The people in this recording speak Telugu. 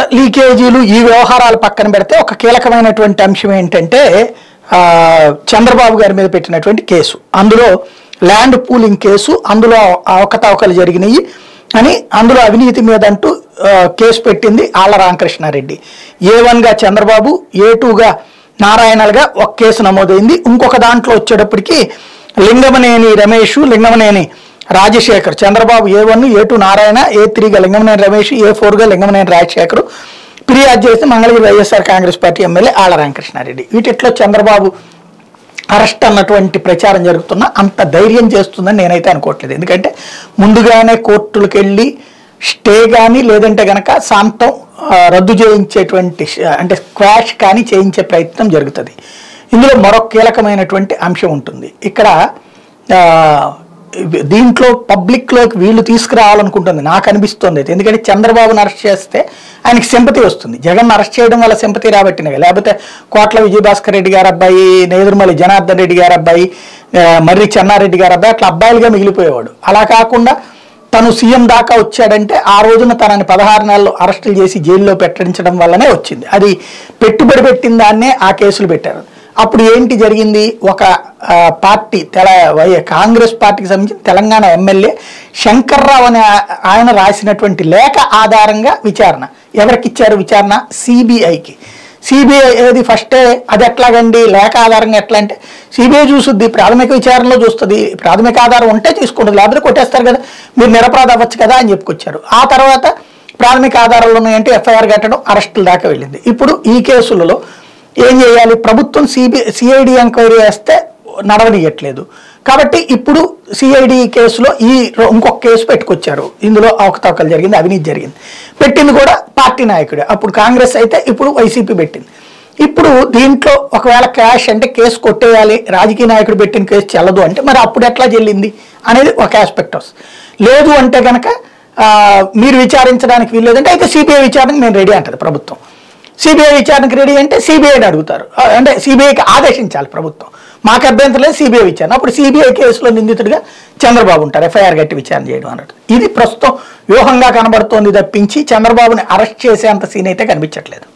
లీకేజీలు ఈ వ్యవహారాలు పక్కన పెడితే ఒక కీలకమైనటువంటి అంశం ఏంటంటే ఆ, చంద్రబాబు గారి మీద పెట్టినటువంటి కేసు అందులో ల్యాండ్ పూలింగ్ కేసు అందులో అవకతవకలు జరిగినాయి అని అందులో అవినీతి మీద అంటూ ఆ, కేసు పెట్టింది ఆళ్ల రామకృష్ణారెడ్డి ఏ వన్గా చంద్రబాబు ఏ టూగా నారాయణలుగా ఒక కేసు నమోదైంది ఇంకొక దాంట్లో వచ్చేటప్పటికి లింగమనేని రమేష్ లింగమనేని రాజశేఖర్ చంద్రబాబు ఏ వన్ ఏ టూ నారాయణ ఏ త్రీగా లింగమనేని రమేష్ ఏ ఫోర్గా లింగమనేని రాజశేఖర్ ఫిర్యాదు చేసి మంగళగిరి వైఎస్ఆర్ కాంగ్రెస్ పార్టీ ఎమ్మెల్యే ఆళ్ల రామకృష్ణారెడ్డి వీటిట్లో చంద్రబాబు అరెస్ట్ అన్నటువంటి ప్రచారం జరుగుతున్నా అంత ధైర్యం చేస్తుందని నేనైతే అనుకోవట్లేదు ఎందుకంటే ముందుగానే కోర్టులకు వెళ్ళి స్టే కానీ లేదంటే గనక శాంతం ఆ, రద్దు చేయించేటువంటి ష- అంటే క్వాష్ కానీ చేయించే ప్రయత్నం జరుగుతుంది ఇందులో మరొక కీలకమైనటువంటి అంశం ఉంటుంది ఇక్కడ ఆ, ఇవి- దీంట్లో పబ్లిక్లోకి వీళ్ళు తీసుకురావాలనుకుంటుంది నాకు అనిపిస్తుంది అయితే. ఎందుకంటే చంద్రబాబును అరెస్ట్ చేస్తే ఆయనకి సింపతి వస్తుంది జగన్ అరెస్ట్ చేయడం వల్ల సింపతి రాబట్టినవి లేకపోతే కోట్ల విజయభాస్కర్ రెడ్డి గారు అబ్బాయి నేదురుమల్లి జనార్దన్ రెడ్డి గారు అబ్బాయి ఆ, మర్రి చెన్నారెడ్డి గారు అబ్బాయి అట్లా అబ్బాయిలుగా మిగిలిపోయేవాడు అలా కాకుండా తను సీఎం దాకా వచ్చాడంటే ఆ రోజున తనని పదహారు నెలలు అరెస్టులు చేసి జైల్లో పెట్టించడం వల్లనే వచ్చింది అది పెట్టుబడి పెట్టిన దాన్నే ఆ కేసులు పెట్టారు అప్పుడు ఏంటి జరిగింది ఒక ఆ, పార్టీ తెల వై- కాంగ్రెస్ పార్టీకి సంబంధించిన తెలంగాణ ఎమ్మెల్యే శంకర్రావు అనే ఆ- ఆయన రాసినటువంటి లేఖ ఆధారంగా విచారణ ఎవరికి ఇచ్చారు విచారణ సిబిఐకి సిబిఐ ఏది ఫస్టే అది ఎట్లాగండి లేఖ ఆధారంగా ఎట్లా అంటే సిబిఐ చూసుద్ది ప్రాథమిక విచారణలో చూస్తుంది ప్రాథమిక ఆధారం ఉంటే తీసుకుంటుంది లేకపోతే కొట్టేస్తారు కదా మీరు నిరపరాధ అవ్వచ్చు కదా అని చెప్పుకొచ్చారు ఆ తర్వాత ప్రాథమిక ఆధారాలు ఉన్నాయంటే ఎఫ్ఐఆర్ కట్టడం అరెస్టుల దాకా వెళ్ళింది ఇప్పుడు ఈ కేసులలో ఏం చేయాలి ప్రభుత్వం సిబి సిఐడి ఎంక్వైరీ చేస్తే నడవనియట్లేదు కాబట్టి ఇప్పుడు సిఐడి కేసులో ఈ రో- ఇంకొక కేసు పెట్టుకొచ్చారు ఇందులో అవకతవకలు జరిగింది అవినీతి జరిగింది పెట్టింది కూడా పార్టీ నాయకుడే అప్పుడు కాంగ్రెస్ అయితే ఇప్పుడు వైసీపీ పెట్టింది ఇప్పుడు దీంట్లో ఒకవేళ క్యాష్ అంటే కేసు కొట్టేయాలి రాజకీయ నాయకుడు పెట్టిన కేసు చెల్లదు అంటే మరి అప్పుడు ఎట్లా చెల్లింది అనేది ఒక ఆస్పెక్ట్ వస్తుంది లేదు అంటే కనుక ఆ, మీరు విచారించడానికి వీల్లేదంటే అయితే సిబిఐ విచారణకు నేను రెడీ అంటది ప్రభుత్వం సిబిఐ విచారణకు రెడీ అంటే సిబిఐని అడుగుతారు ఆ, అంటే సిబిఐకి ఆదేశించాలి ప్రభుత్వం మాకు అభ్యంతరం లేదు సిబిఐ విచారణ అప్పుడు సిబిఐ కేసులో నిందితుడిగా చంద్రబాబు ఉంటారు ఎఫ్ఐఆర్ గట్టి విచారణ చేయడం అన్నట్టు ఇది ప్రస్తుతం వ్యూహంగా కనబడుతోంది తప్పించి చంద్రబాబుని అరెస్ట్ చేసేంత సీన్ అయితే కనిపించట్లేదు